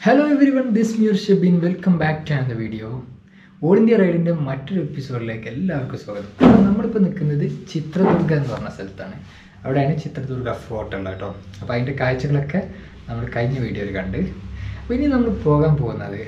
Hello everyone this മ്യൂർ Shebin welcome back to and video all India റൈഡിൻ്റെ മറ്റൊരു എപ്പിസോഡിലേക്ക് എല്ലാവർക്കും സ്വാഗതം അപ്പോൾ നമ്മളിപ്പോൾ നിൽക്കുന്നത് ചിത്രദുർഗ എന്ന് പറഞ്ഞ സ്ഥലത്താണ് അവിടെയാണ് ചിത്രദുർഗ ഫോർട്ട് ഉള്ളത് കേട്ടോ അപ്പോൾ അതിൻ്റെ കാഴ്ചകളൊക്കെ നമ്മൾ കഴിഞ്ഞ വീഡിയോയിൽ കണ്ട് അപ്പോൾ ഇനി നമ്മൾ പോകാൻ പോകുന്നത്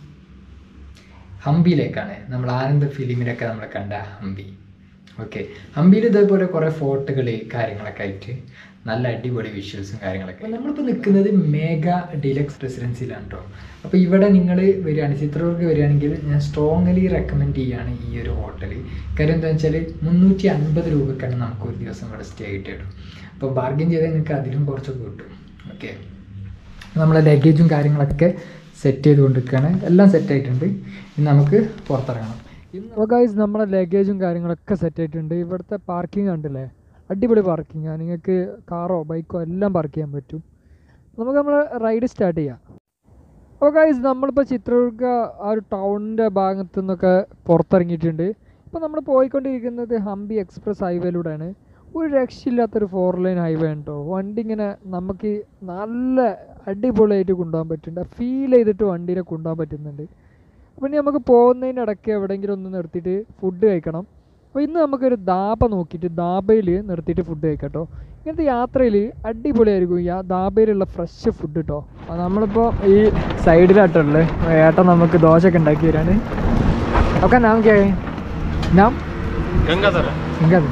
ഹംപിയിലേക്കാണ് നമ്മൾ ആനന്ദ ഫിലിമിലൊക്കെ നമ്മൾ കണ്ട ഹംപി ഓക്കെ ഹംപിയിൽ ഇതേപോലെ കുറേ ഫോർട്ടുകൾ കാര്യങ്ങളൊക്കെ ആയിട്ട് നല്ല അടിപൊളി വിഷ്വൽസും കാര്യങ്ങളൊക്കെ അപ്പോൾ നമ്മളിപ്പോൾ നിൽക്കുന്നത് മേഘ ഡിലക്സ് റെസിഡൻസിയിലാണ് കേട്ടോ അപ്പോൾ ഇവിടെ നിങ്ങൾ വരികയാണ് ചിത്രദുർഗ വരികയാണെങ്കിൽ ഞാൻ സ്ട്രോങ്ലി റെക്കമെൻഡ് ചെയ്യുകയാണ് ഈ ഒരു ഹോട്ടൽ കാര്യം എന്താണെന്ന് വെച്ചാൽ മുന്നൂറ്റി അൻപത് രൂപയ്ക്കാണ് നമുക്ക് ഒരു ദിവസം ഇവിടെ സ്റ്റേ കിട്ടും അപ്പോൾ ബാർഗൻ ചെയ്താൽ നിങ്ങൾക്ക് അതിലും കുറച്ചൊക്കെ കിട്ടും ഓക്കെ നമ്മളെ ലഗേജും കാര്യങ്ങളൊക്കെ സെറ്റ് ചെയ്തുകൊണ്ടിരിക്കുകയാണ് എല്ലാം സെറ്റ് ആയിട്ടുണ്ട് ഇനി നമുക്ക് പുറത്തിറങ്ങണം അപ്പോൾ ഗൈസ് നമ്മുടെ ലഗേജും കാര്യങ്ങളൊക്കെ സെറ്റ് ആയിട്ടുണ്ട് ഇവിടുത്തെ പാർക്കിംഗ് കണ്ടില്ലേ അടിപൊളി പാർക്കിംഗാണ് നിങ്ങൾക്ക് കാറോ ബൈക്കോ എല്ലാം പാർക്ക് ചെയ്യാൻ പറ്റും നമുക്ക് നമ്മൾ റൈഡ് സ്റ്റാർട്ട് ചെയ്യാം അപ്പോൾ ഗൈസ് നമ്മളിപ്പോൾ ചിത്രദുർഗ ആ ഒരു ടൗണിൻ്റെ ഭാഗത്തു നിന്നൊക്കെ പുറത്തിറങ്ങിയിട്ടുണ്ട് ഇപ്പോൾ നമ്മൾ പോയിക്കൊണ്ടിരിക്കുന്നത് ഹംപി എക്സ്പ്രസ് ഹൈവേയിലൂടെയാണ് ഒരു രക്ഷയില്ലാത്തൊരു ഫോർ ലൈൻ ഹൈവേ ഉണ്ടോ വണ്ടി ഇങ്ങനെ നമുക്ക് നല്ല അടിപൊളിയായിട്ട് കൊണ്ടുപോകാൻ പറ്റുന്നുണ്ട് ഫീൽ ചെയ്തിട്ട് വണ്ടീനെ കൊണ്ടുപോകാൻ പറ്റുന്നുണ്ട് അപ്പോൾ ഇനി നമുക്ക് പോകുന്നതിനിടയ്ക്ക് എവിടെയെങ്കിലും ഒന്ന് നിർത്തിയിട്ട് ഫുഡ് കഴിക്കണം അപ്പോൾ ഇന്ന് നമുക്കൊരു ദാബ നോക്കിയിട്ട് ദാബയിൽ നിർത്തിയിട്ട് ഫുഡ് കഴിക്കാം കേട്ടോ ഇങ്ങനത്തെ യാത്രയിൽ അടിപൊളിയായിരിക്കും ഈ ആ ദാബയിലുള്ള ഫ്രഷ് ഫുഡ് കേട്ടോ അപ്പോൾ നമ്മളിപ്പോൾ ഈ സൈഡിലാട്ടുള്ളത് ഏട്ടൻ നമുക്ക് ദോശയൊക്കെ ഉണ്ടാക്കി തരാണ് ഒക്കെ നാം കേ നാം ഗംഗാധര ഇങ്ങനെ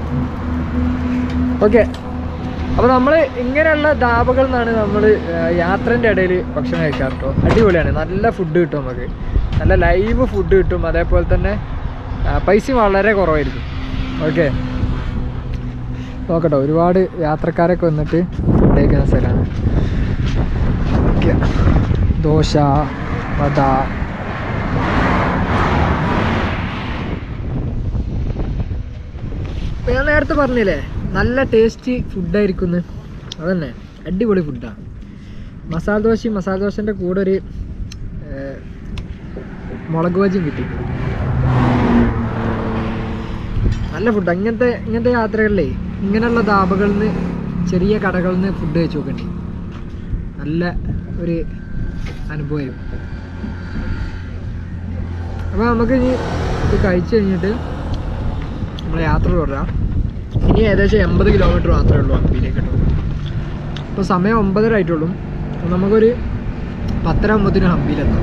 ഓക്കെ അപ്പോൾ നമ്മൾ ഇങ്ങനെയുള്ള ധാബകൾ നിന്നാണ് നമ്മൾ യാത്രൻ്റെ ഇടയിൽ ഭക്ഷണം കഴിക്കാറ് കേട്ടോ അടിപൊളിയാണ് നല്ല ഫുഡ് കിട്ടും നമുക്ക് നല്ല ലൈവ് ഫുഡ് കിട്ടും അതേപോലെ തന്നെ ആ, പൈസയും വളരെ കുറവായിരിക്കും ഓക്കെ നോക്കട്ടെ ഒരുപാട് യാത്രക്കാരൊക്കെ വന്നിട്ട് ഫുഡ് കഴിക്കുന്ന സ്ഥലമാണ് ഓക്കെ ദോശ വട ഇപ്പൊ ഞാൻ നേരത്തെ പറഞ്ഞില്ലേ നല്ല ടേസ്റ്റി ഫുഡായിരിക്കും അതന്നെ അടിപൊളി ഫുഡാണ് മസാല ദോശയും മസാല ദോശൻ്റെ കൂടെ ഒരു ഏർ, മുളക് ബജിയും കിട്ടി നല്ല ഫുഡ് അങ്ങനത്തെ ഇങ്ങനത്തെ യാത്രകളിലേ ഇങ്ങനെയുള്ള ധാബകളിൽ നിന്ന് ചെറിയ കടകളിൽ നിന്ന് ഫുഡ് കഴിച്ച് നോക്കണ്ടേ നല്ല ഒരു അനുഭവമായിരുന്നു അപ്പോൾ നമുക്ക് ഇനി ഇത് കഴിച്ച് കഴിഞ്ഞിട്ട് നമ്മൾ യാത്ര തുടരാം ഇനി ഏകദേശം എൺപത് കിലോമീറ്റർ മാത്രമേ ഉള്ളൂ ഹംപിയിലേക്ക് കേട്ടോ അപ്പോൾ സമയം ഒമ്പതര ആയിട്ടുള്ളൂ അപ്പോൾ നമുക്കൊരു പത്തര ആകുമ്പോഴത്തേനും ഹംപിയിലെത്താം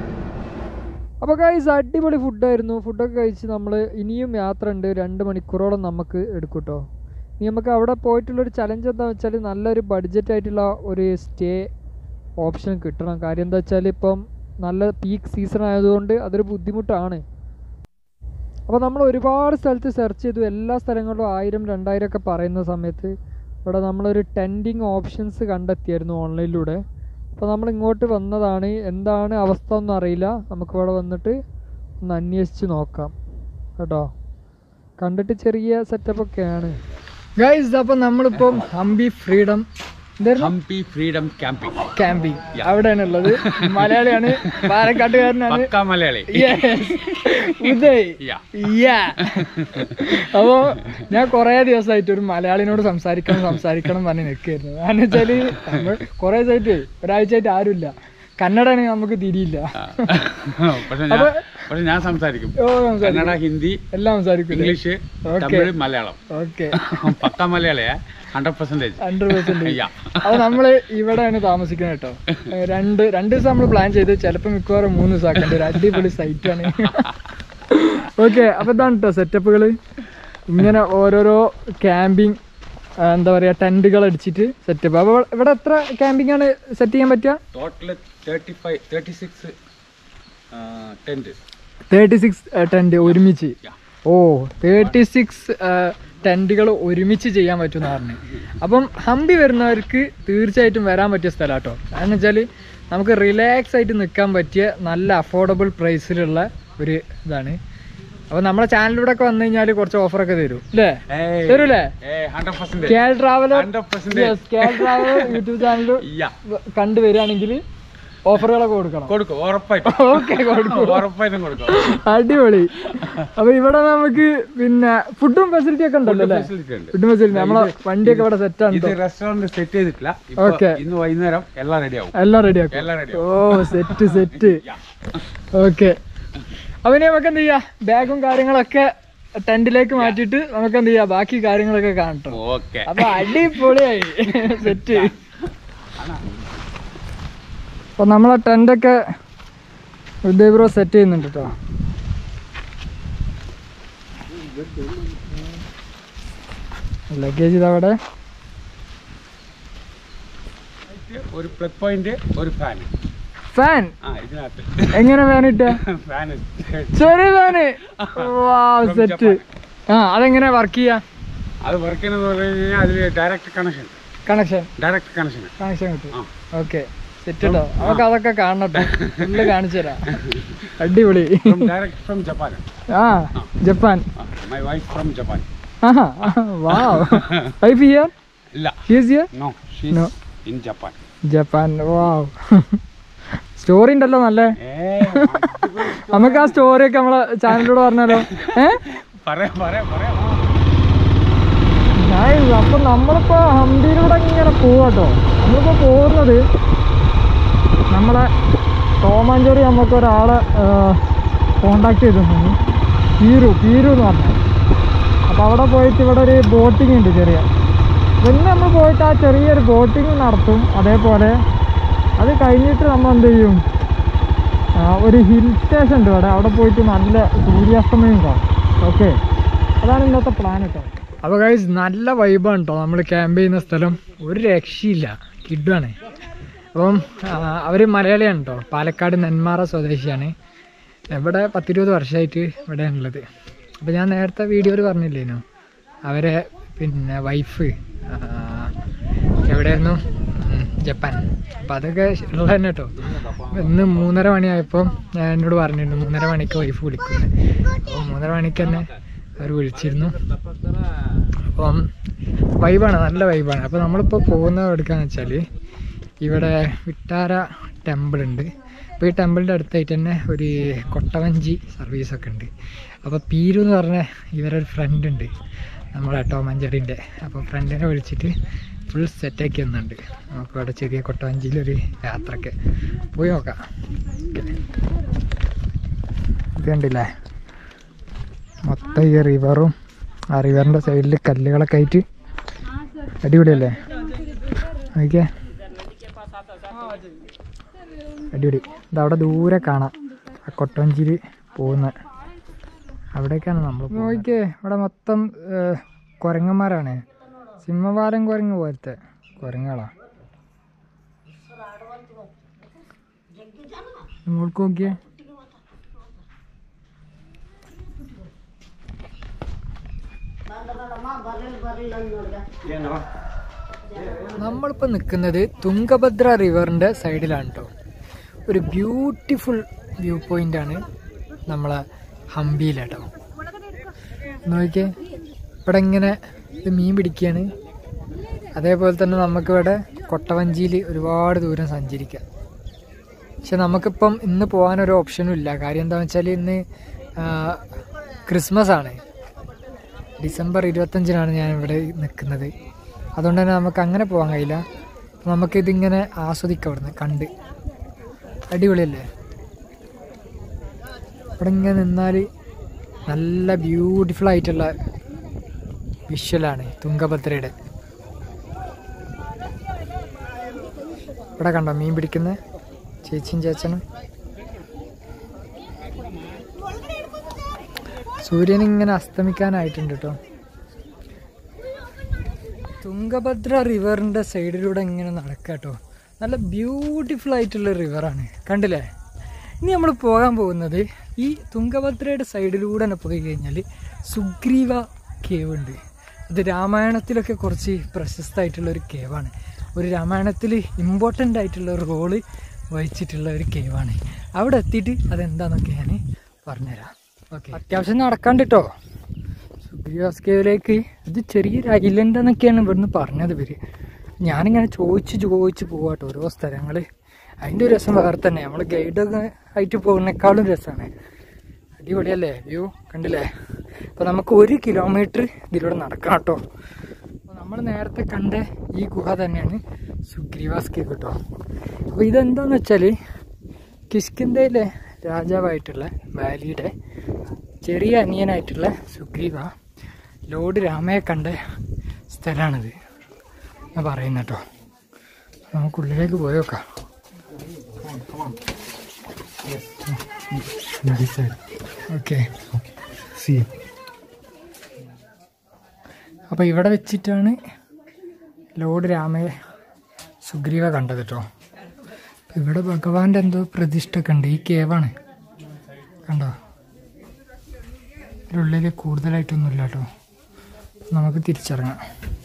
അപ്പോൾ ഗൈസ് അടിപൊളി ഫുഡായിരുന്നു ഫുഡൊക്കെ കഴിച്ച് നമ്മൾ ഇനിയും യാത്ര ഉണ്ട് രണ്ട് മണിക്കൂറോളം നമുക്ക് എടുക്കും കേട്ടോ ഇനി നമുക്ക് അവിടെ പോയിട്ടുള്ളൊരു ചലഞ്ച് എന്താണെന്ന് വെച്ചാൽ നല്ലൊരു ബഡ്ജറ്റ് ആയിട്ടുള്ള ഒരു സ്റ്റേ ഓപ്ഷൻ കിട്ടണം കാര്യം എന്താ വെച്ചാൽ ഇപ്പം നല്ല പീക്ക് സീസൺ ആയതുകൊണ്ട് അതൊരു ബുദ്ധിമുട്ടാണ് അപ്പോൾ നമ്മൾ ഒരുപാട് സ്ഥലത്ത് സെർച്ച് ചെയ്തു എല്ലാ സ്ഥലങ്ങളിലും ആയിരം രണ്ടായിരം ഒക്കെ പറയുന്ന സമയത്ത് ഇവിടെ നമ്മളൊരു ടെൻറ്റിങ് ഓപ്ഷൻസ് കണ്ടെത്തിയായിരുന്നു ഓൺലൈനിലൂടെ അപ്പോൾ നമ്മൾ ഇങ്ങോട്ട് വന്നതാണ് എന്താണ് അവസ്ഥ ഒന്നും അറിയില്ല നമുക്കിവിടെ വന്നിട്ട് ഒന്ന് അന്വേഷിച്ച് നോക്കാം കേട്ടോ കണ്ടിട്ട് ചെറിയ സെറ്റപ്പ് ഒക്കെയാണ് ഗൈസ് അപ്പോൾ നമ്മളിപ്പം Hampi freedom Hampi freedom camping camping അവിടെയാണ് ഉള്ളത് മലയാളിയാണ് പാലക്കാട്ടുകാരനാണ് പക്ക Malayali Yes. Uday Yeah. Yeah. അപ്പോ ഞാൻ കുറേ ദിവസമായിട്ട് ഒരു മലയാളിനോട് സംസാരിക്കണം സംസാരിക്കണം പറഞ്ഞ് നിൽക്കായിരുന്നു കാരണം വെച്ചാല് നമ്മൾ കുറേ ദിവസമായിട്ട് ഒരാഴ്ചയായിട്ട് ആരുമില്ല കന്നഡയാണ് നമുക്ക് തിരിയില്ല പക്ഷെ ഞാൻ പക്ഷെ ഞാൻ സംസാരിക്കും ഓ സംസാരിക്കും കന്നഡ ഹിന്ദി എല്ലാം സംസാരിക്കും English Okay. Tamil Malayalam okay പക്ക മലയാളിയാ ഹൺഡ്രഡ് പെർസെന്റേജ് ഹൺഡ്രഡ് പെർസെന്റ് അപ്പൊ നമ്മള് ഇവിടെയാണ് താമസിക്കുന്നത് കേട്ടോ ഏ, രണ്ട് രണ്ട് ദിവസം നമ്മൾ പ്ലാൻ ചെയ്ത് ചിലപ്പോൾ മിക്കവാറും മൂന്ന് ദിവസം ആക്കേണ്ട ഒരു അടിപൊളി സൈറ്റ് ആണ് ഓക്കെ അപ്പൊ ഇതാണ് കേട്ടോ സെറ്റപ്പുകൾ ഇങ്ങനെ ഓരോരോ ക്യാമ്പിങ് എന്താ പറയാ ടെന്റുകൾ അടിച്ചിട്ട് സെറ്റപ്പ് അപ്പൊ ഇവിടെ എത്ര ക്യാമ്പിംഗ് ആണ് സെറ്റ് ചെയ്യാൻ പറ്റുക total thirty five thirty six tent thirty six tent ഒരുമിച്ച് Yeah. ഓ തേർട്ടി സിക്സ് ടെൻറ്റുകൾ ഒരുമിച്ച് ചെയ്യാൻ പറ്റുമെന്ന് പറഞ്ഞു അപ്പം ഹംപി വരുന്നവർക്ക് തീർച്ചയായിട്ടും വരാൻ പറ്റിയ സ്ഥലം കേട്ടോ കാരണം വെച്ചാൽ നമുക്ക് റിലാക്സ് ആയിട്ട് നിൽക്കാൻ പറ്റിയ നല്ല അഫോർഡബിൾ പ്രൈസിലുള്ള ഒരു ഇതാണ് അപ്പോൾ നമ്മുടെ ചാനലിലൂടെ ഒക്കെ വന്നു കഴിഞ്ഞാൽ കുറച്ച് ഓഫറൊക്കെ തരും അല്ലേ തരൂലേ ഹൺഡ്രഡ് പെർസെന്റേജ് കേൾ ട്രാവലർ ഹൺഡ്രഡ് പെർസെന്റേജ് കേൾ ട്രാവലർ യൂട്യൂബ് ചാനൽ കണ്ടുവരികയാണെങ്കിൽ ഓഫറുകളൊക്കെ കൊടുക്കണം കൊടുക്കും ഉറപ്പായിട്ടും ഓക്കെ കൊടുക്കും ഉറപ്പായിട്ടും കൊടുക്കും അടിപൊളി അപ്പൊ ഇവിടെ നമുക്ക് പിന്നെ ഫുഡും ഫെസിലിറ്റി ഒക്കെ ഉണ്ടല്ലോ അല്ലേ ഫെസിലിറ്റി ഉണ്ട് ഫുഡും ഫെസിലിറ്റി നമ്മളെ വണ്ടിയൊക്കെ ഇവിടെ സെറ്റ് ആണ് ഇത് ട്ടോ. റെസ്റ്റോറന്റ് സെറ്റ് ചെയ്തിട്ടില്ല ഇപ്പൊ Okay. ഇന്ന് വൈകുന്നേരം എല്ലാം റെഡി ആവും എല്ലാം റെഡി ആക്കും എല്ലാം റെഡി ഓ സെറ്റ് സെറ്റ് ഓക്കെ അപ്പൊ ഇനി നമുക്ക് എന്ത് ചെയ്യാം ബാഗും കാര്യങ്ങളൊക്കെ ടെന്റിലേക്ക് മാറ്റിയിട്ട് നമുക്ക് എന്ത് ചെയ്യാം ബാക്കി കാര്യങ്ങളൊക്കെ കാണട്ടോ ഓക്കെ അപ്പൊ അടിപൊളിയായി സെറ്റ് അപ്പൊ നമ്മളെ ടെന്റൊക്കെ ഉദയ് ബ്രോ സെറ്റ് ചെയ്യുന്നുണ്ട് കേട്ടോ ലഗേജ് ഇതവിടെ ഒരു പ്ലഗ് പോയിന്റ് ഒരു ഫാൻ ഫാൻ ആ ഇതിനകത്ത് എങ്ങനെ ഫാൻ ഇട്ട ഫാൻ ചെറിയ ഫാന് സെറ്റ് ആ അതെങ്ങനെ വർക്ക് ചെയ്യാ അത് വർക്ക് ചെയ്യുന്നത് പറഞ്ഞു കഴിഞ്ഞാൽ അതിൽ direct connection connection direct connection connection കിട്ടും ആ. ഓക്കെ സെറ്റ് കേട്ടോ നമുക്ക് അതൊക്കെ കാണണം ഫുള്ള് കാണിച്ചു തരാം അടിപൊളി ഡയറക്റ്റ് ഫ്രം ജപ്പാൻ ആ Japan my wife from Japan ആഹാ വാവ് വൈഫ് ഹിയർ ഇല്ല here here no No. She's in Japan Japan wow story ഉണ്ടല്ലോ നല്ലേ ഏ നമുക്ക് ആ സ്റ്റോറി ഒക്കെ നമ്മളെ ചാനലിലൂടെ പറഞ്ഞാലോ ഏ പറയാം പറയാം പറയാം Nice. അപ്പൊ നമ്മളിപ്പോ ഹംപിയിലൂടെ ഇങ്ങനെ പോവാട്ടോ നമ്മളിപ്പോ പോകുന്നത് നമ്മളെ ടോമാഞ്ചേരി നമുക്ക് ഒരാളെ കോണ്ടാക്ട് ചെയ്തിട്ടുണ്ട് പീരു പീരു എന്ന് പറഞ്ഞു അപ്പോൾ അവിടെ പോയിട്ട് ഇവിടെ ഒരു ബോട്ടിംഗ് ഉണ്ട് ചെറിയ പിന്നെ നമ്മൾ പോയിട്ട് ആ ചെറിയൊരു ബോട്ടിംഗ് നടത്തും അതേപോലെ അത് കഴിഞ്ഞിട്ട് നമ്മൾ എന്ത് ചെയ്യും ആ, ഒരു ഹിൽ സ്റ്റേഷൻ ഉണ്ട് ഇവിടെ അവിടെ പോയിട്ട് നല്ല സൂര്യാസ്തമയം കാണും ഓക്കെ അതാണ് ഇന്നത്തെ പ്ലാൻ കേട്ടോ അപ്പോൾ ഗൈസ് നല്ല വൈബാണ് കേട്ടോ നമ്മൾ ക്യാമ്പ് ചെയ്യുന്ന സ്ഥലം ഒരു രക്ഷയില്ല കിഡാണ് അപ്പം അവർ മലയാളിയാണ് കേട്ടോ പാലക്കാട് നെന്മാറ സ്വദേശിയാണ് ഇവിടെ പത്തിരുപത് വർഷമായിട്ട് ഇവിടെ ഉള്ളത് അപ്പോൾ ഞാൻ നേരത്തെ വീഡിയോയിൽ പറഞ്ഞില്ലേനോ അവരെ പിന്നെ വൈഫ് എവിടെയായിരുന്നു ഉം, ജപ്പാൻ അപ്പോൾ അതൊക്കെ ഉള്ളത് തന്നെ കേട്ടോ ഇന്ന് മൂന്നര മണിയായപ്പോൾ ഞാൻ എന്നോട് പറഞ്ഞിരുന്നു മൂന്നര മണിക്ക് വൈഫ് വിളിക്കുന്നു അപ്പോൾ മൂന്നര മണിക്ക് തന്നെ അവർ വിളിച്ചിരുന്നു അപ്പം വൈബാണ് നല്ല വൈബാണ് അപ്പോൾ നമ്മളിപ്പോൾ പോകുന്നത് എടുക്കാന്ന് വെച്ചാൽ ഇവിടെ വിട്ടാര ടെമ്പിൾ ഉണ്ട് അപ്പോൾ ഈ ടെമ്പിളിൻ്റെ അടുത്തായിട്ട് തന്നെ ഒരു കൊട്ടവഞ്ചി സർവീസൊക്കെ ഉണ്ട് അപ്പോൾ പീരു എന്ന് പറഞ്ഞ ഇവരൊരു ഫ്രണ്ട് ഉണ്ട് നമ്മളെ ടോമഞ്ചേരിൻ്റെ അപ്പോൾ ഫ്രണ്ടിനെ വിളിച്ചിട്ട് ഫുൾ സെറ്റാക്കി വന്നിട്ടുണ്ട് നമുക്ക് അവിടെ ചെറിയ കൊട്ടവഞ്ചിയിലൊരു യാത്രക്ക് പോയി നോക്കാം ഓക്കെ ഇത് കണ്ടില്ലേ മൊത്തം ഈ റിവറും ആ റിവറിൻ്റെ സൈഡിൽ കല്ലുകളൊക്കെ ആയിട്ട് അടിപൊളിയല്ലേ നോക്കിയേ അടിപൊളി ഇതവിടെ ദൂരെ കാണാം ആ കൊട്ടവഞ്ചിയിൽ പോകുന്ന അവിടേക്കാണ് നമ്മൾ നോക്കിയേ ഇവിടെ മൊത്തം ഏഹ്, കുരങ്ങന്മാരാണ് സിംഹവാലം കുരങ്ങ് പോലത്തെ കുരങ്ങുകളാ നമ്മൾക്ക് നോക്കിയേ നമ്മളിപ്പോൾ നിൽക്കുന്നത് തുംഗഭദ്ര റിവറിൻ്റെ സൈഡിലാണ് കേട്ടോ ഒരു ബ്യൂട്ടിഫുൾ വ്യൂ പോയിന്റ് ആണ് നമ്മളെ ഹംപിയിലാട്ടോ നോക്കിയേ ഇവിടെ ഇങ്ങനെ ഇത് മീൻ പിടിക്കുകയാണ് അതേപോലെ തന്നെ നമുക്കിവിടെ കൊട്ടവഞ്ചിയിൽ ഒരുപാട് ദൂരം സഞ്ചരിക്കാം പക്ഷെ നമുക്കിപ്പം ഇന്ന് പോകാനൊരു ഓപ്ഷനും ഇല്ല കാര്യം എന്താണെന്ന് വെച്ചാൽ ഇന്ന് ആ, ക്രിസ്മസ് ആണ് ഡിസംബർ ഇരുപത്തഞ്ചിനാണ് ഞാൻ ഇവിടെ നിൽക്കുന്നത് അതുകൊണ്ട് തന്നെ നമുക്ക് അങ്ങനെ പോകാൻ കഴിയില്ല അപ്പോൾ നമുക്കിതിങ്ങനെ ആസ്വദിക്കാം ഇവിടുന്ന് കണ്ട് അടിപൊളിയല്ലേ ഇവിടെ ഇങ്ങനെ നിന്നാൽ നല്ല ബ്യൂട്ടിഫുൾ ആയിട്ടുള്ള വിഷ്വലാണ് തുങ്കഭദ്രയുടെ ഇവിടെ കണ്ടോ മീൻ പിടിക്കുന്ന ചേച്ചിയും ചേച്ചനും സൂര്യൻ ഇങ്ങനെ അസ്തമിക്കാനായിട്ടുണ്ട് കേട്ടോ തുങ്കഭദ്ര റിവറിൻ്റെ സൈഡിലൂടെ ഇങ്ങനെ നടക്കുക കേട്ടോ നല്ല ബ്യൂട്ടിഫുൾ ആയിട്ടുള്ള റിവറാണ് കണ്ടില്ലേ ഇനി നമ്മൾ പോകാൻ പോകുന്നത് ഈ തുങ്കഭദ്രയുടെ സൈഡിലൂടെ തന്നെ പോയി കഴിഞ്ഞാൽ സുഗ്രീവ കേവ് ഉണ്ട് അത് രാമായണത്തിലൊക്കെ കുറച്ച് പ്രശസ്തമായിട്ടുള്ള ഒരു കേവാണ് ഒരു രാമായണത്തിൽ ഇമ്പോർട്ടൻ്റ് ആയിട്ടുള്ള ഒരു റോള് വഹിച്ചിട്ടുള്ള ഒരു കേവാണ് അവിടെ എത്തിയിട്ട് അതെന്താന്നൊക്കെ ഞാൻ പറഞ്ഞുതരാം ഓക്കെ അത്യാവശ്യം നടക്കാണ്ട് കേട്ടോ സുഗ്രീവാസ് കേവിലേക്ക് ഇത് ചെറിയൊരു ഐലൻഡ് എന്നൊക്കെയാണ് ഇവിടുന്ന് പറഞ്ഞത് ഇവര് ഞാനിങ്ങനെ ചോദിച്ച് ചോദിച്ച് പോവാട്ടോ ഓരോ സ്ഥലങ്ങൾ അതിൻ്റെ ഒരു രസം വേറെ തന്നെ നമ്മൾ ഗൈഡൊക്കെ ആയിട്ട് പോകുന്നേക്കാളും രസമാണ് അടിപൊളിയല്ലേ വ്യൂ കണ്ടില്ലേ അപ്പോൾ നമുക്ക് ഒരു കിലോമീറ്റർ ഇതിലൂടെ നടക്കണം കേട്ടോ അപ്പോൾ നമ്മൾ നേരത്തെ കണ്ട ഈ ഗുഹ തന്നെയാണ് സുഗ്രീവാസ് കേവ് കേട്ടോ അപ്പോൾ ഇതെന്താന്ന് വെച്ചാൽ കിഷ്കിന്തയിലെ രാജാവായിട്ടുള്ള വാലിയുടെ ചെറിയ അനിയനായിട്ടുള്ള സുഗ്രീവ ലോഡ് രാമയെ കണ്ട സ്ഥലമാണിത് ഞാൻ പറയുന്ന കേട്ടോ നമുക്കുള്ളിലേക്ക് പോയി നോക്കാം ഓക്കെ സി അപ്പോൾ ഇവിടെ വെച്ചിട്ടാണ് ലോഡ് രാമയെ സുഗ്രീവ കണ്ടത് കേട്ടോ ഇവിടെ ഭഗവാന്റെ എന്തോ പ്രതിഷ്ഠ ഒക്കെ ഉണ്ട് ഈ കേവാണ് കണ്ടോ ഇതിനുള്ളിൽ കൂടുതലായിട്ടൊന്നുമില്ല കേട്ടോ നമുക്ക് തിരിച്ചിറങ്ങാം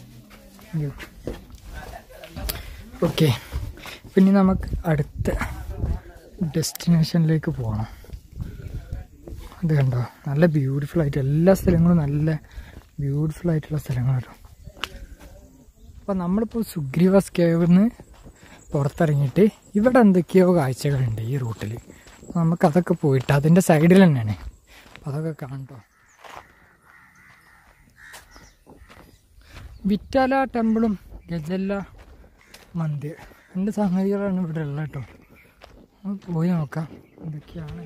ഓക്കെ പിന്നെ നമുക്ക് അടുത്ത ഡെസ്റ്റിനേഷനിലേക്ക് പോകണം അത് കണ്ടോ നല്ല ബ്യൂട്ടിഫുൾ ആയിട്ട് എല്ലാ സ്ഥലങ്ങളും നല്ല ബ്യൂട്ടിഫുൾ ആയിട്ടുള്ള സ്ഥലങ്ങളാണ് അപ്പോൾ നമ്മളിപ്പോൾ സുഗ്രീവാസ് കേവിന്ന് പുറത്തിറങ്ങിയിട്ട് ഇവിടെ എന്തൊക്കെയോ കാഴ്ചകളുണ്ട് ഈ റൂട്ടിൽ നമുക്കതൊക്കെ പോയിട്ട് അതിൻ്റെ സൈഡിൽ തന്നെയാണ് അപ്പോൾ അതൊക്കെ കാണട്ടോ വിറ്റാല ടെമ്പിളും ഗജല്ല മന്ദിർ രണ്ട് സംഗതികളാണ് ഇവിടെ ഉള്ളത് കേട്ടോ നമുക്ക് പോയി നോക്കാം എന്തൊക്കെയാണ്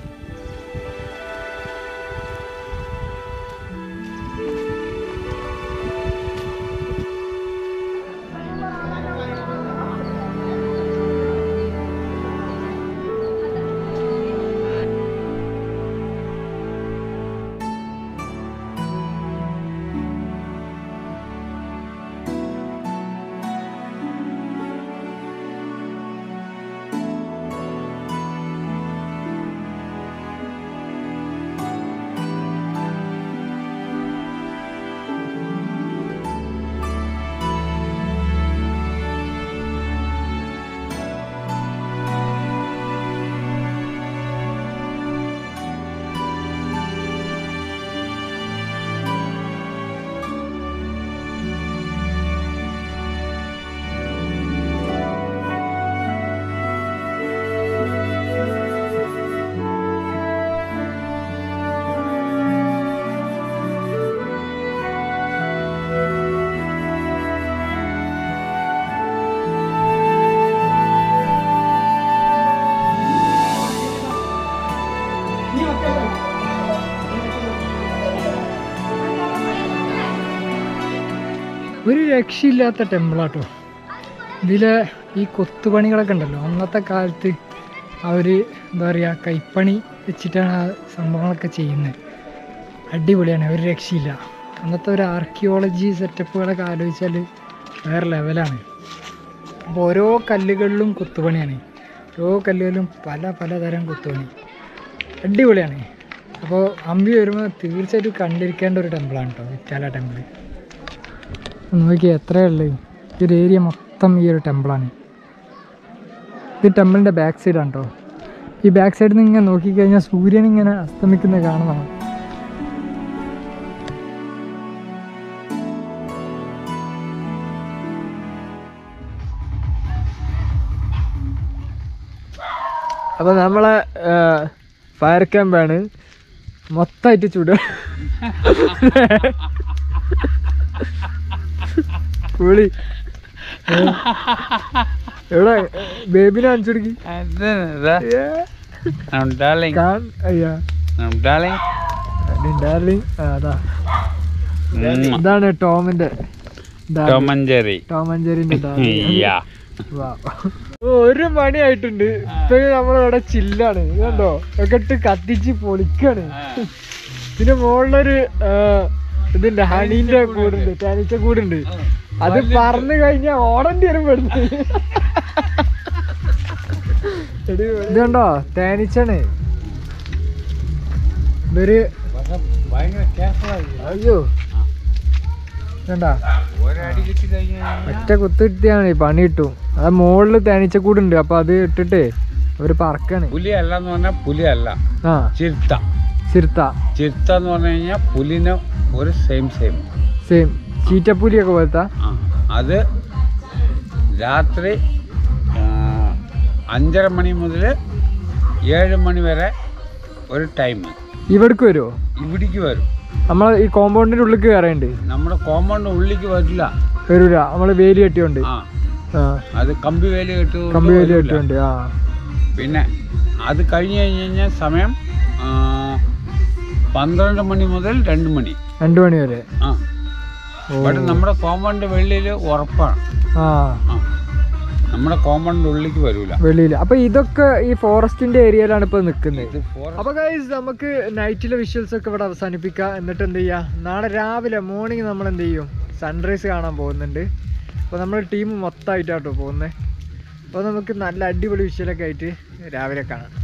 ഒരു രക്ഷയില്ലാത്ത ടെമ്പിളാട്ടോ ഇതിലെ ഈ കൊത്തുപണികളൊക്കെ ഉണ്ടല്ലോ അന്നത്തെ കാലത്ത് അവർ എന്താ പറയുക കൈപ്പണി വെച്ചിട്ടാണ് ആ സംഭവങ്ങളൊക്കെ ചെയ്യുന്നത് അടിപൊളിയാണ് ഒരു രക്ഷയില്ല അന്നത്തെ ഒരു ആർക്കിയോളജി സെറ്റപ്പുകളൊക്കെ ആലോചിച്ചാൽ വേറെ ലെവലാണ് അപ്പോൾ ഓരോ കല്ലുകളിലും കൊത്തുപണിയാണ് ഓരോ കല്ലുകളിലും പല പലതരം കൊത്തുപണി അടിപൊളിയാണ് അപ്പോൾ അമ്പി വരുമ്പോൾ തീർച്ചയായിട്ടും കണ്ടിരിക്കേണ്ട ഒരു ടെമ്പിളാണ് കേട്ടോ വിറ്റാല ടെമ്പിൾ നോക്കി എത്രയുള്ളത് ഈ ഒരു ഏരിയ മൊത്തം ഈ ഒരു ടെമ്പിളാണ് ഇത് ടെമ്പിളിൻ്റെ ബാക്ക് സൈഡാണ് കേട്ടോ ഈ ബാക്ക് സൈഡിൽ നിന്ന് ഇങ്ങനെ നോക്കിക്കഴിഞ്ഞാൽ സൂര്യൻ ഇങ്ങനെ അസ്തമിക്കുന്നത് കാണുന്നതാണ് അപ്പോൾ നമ്മളെ ഫയർ ക്യാമ്പാണ് മൊത്തമായിട്ട് ചൂട് പുളി എവിടെ ബേബിനെ കാണിച്ചെടുക്കി I'm darling. കാൺ അയ്യാ I'm darling. ഡാർലിംഗ് അതാ Mm. ഇതാണ് ടോമിന്റെ Tom and Jerry. Tom and ജെറിന്റെ Yeah. ഒരു മണിയായിട്ടുണ്ട് ഇപ്പൊ നമ്മളിവിടെ ചില്ലാണ് ഇത് കണ്ടോ ഒക്കെ ഇട്ട് കത്തിച്ച് പൊളിക്കാണ് പിന്നെ മുകളിലൊരു ആ, ഇതിന്റെ ഹണീന്റെ കൂടുണ്ട് തേനീച്ച കൂടുണ്ട് അത് പറന്നു കഴിഞ്ഞാൽ ഓടേണ്ടി വരും പെടുന്നു ഇത് കണ്ടോ തേനീച്ചാണ് ഇതൊരു അയ്യോ കണ്ടാ ഒരടി കിട്ടി കഴിഞ്ഞാൽ ഒറ്റ കുത്ത് കിട്ടിയാണ് പണി കിട്ടും അത് മുകളിൽ തേനീച്ചക്കൂടുണ്ട് അപ്പൊ അത് ഇട്ടിട്ട് അവര് പറക്കാണ് പുലി അല്ല എന്ന് പറഞ്ഞാൽ പുലി അല്ല ആ ചിരുത്ത ചിരുത്ത ചിരുത്ത എന്ന് പറഞ്ഞു കഴിഞ്ഞാൽ പുലിന് ഒരു സെയിം സെയിം സെയിം ചീറ്റപ്പുലിയൊക്കെ പോലത്തെ ആ അത് രാത്രി ആ, അഞ്ചര മണി മുതൽ ഏഴ് മണി വരെ ഒരു ടൈം ഇവിടേക്ക് വരുമോ ഇവിടേക്ക് വരും നമ്മൾ ഈ കോമ്പൗണ്ടിന്റെ ഉള്ളിൽ കയറേണ്ട് നമ്മുടെ കോമ്പൗണ്ട് ഉള്ളിലേക്ക് വരില്ല വരൂല നമ്മൾ വേലി കെട്ടിയോണ്ട് ആ ആ അത് കമ്പി വേലി കെട്ടുകൊണ്ട് കമ്പി വേലി വരില്ല. കെട്ടിയോണ്ട് ആ പിന്നെ അത് കഴിഞ്ഞ് കഴിഞ്ഞ് കഴിഞ്ഞാൽ സമയം ആ, പന്ത്രണ്ട് മണി മുതൽ രണ്ട് മണി രണ്ടു മണി വരെ ആ ഇവിടെ നമ്മുടെ കോമ്പൗണ്ട് വെള്ളിയിൽ ഉറപ്പാണ് ആ ആ നമ്മുടെ കോമ്പൗണ്ട് ഉള്ളിലേക്ക് വരൂല വെളിയിൽ അപ്പൊ ഇതൊക്കെ ഈ ഫോറസ്റ്റിന്റെ ഏരിയയിലാണ് ഇപ്പൊ നിൽക്കുന്നത് ഇത് ഫോറ- അപ്പൊ ഗൈസ് നമുക്ക് നൈറ്റിലെ വിഷ്വൽസ് ഒക്കെ ഇവിടെ അവസാനിപ്പിക്കാം എന്നിട്ട് എന്ത് ചെയ്യാം നാളെ രാവിലെ മോർണിംഗ് നമ്മൾ എന്ത് ചെയ്യും സൺറൈസ് കാണാൻ പോകുന്നുണ്ട് അപ്പോൾ നമ്മുടെ ടീം മൊത്തമായിട്ടാട്ടോ പോകുന്നത് അപ്പോൾ നമുക്ക് നല്ല അടിപൊളി വിഷ്വലൊക്കെ ആയിട്ട് രാവിലെ കാണാം